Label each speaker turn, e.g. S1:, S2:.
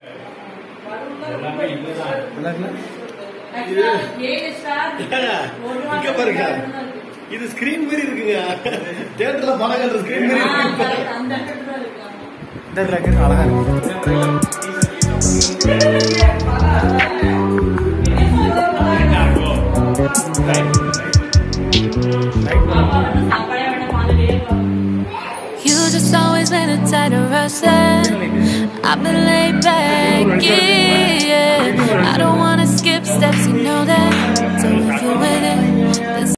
S1: எல்லாமே இதுதான்
S2: இங்க பாருங்க இது ஸ்கிரீன் மாதிரி இருக்குங்க தியேட்டர்ல படம் கட்டுற ஸ்கிரீன் மாதிரி இருக்கு
S3: இந்த இடத்துல இருக்கு அழகா இருக்கு
S4: You just always been a tighter rusher. I've been laid back, yeah. I don't wanna skip steps, you know that. So if you're with it, then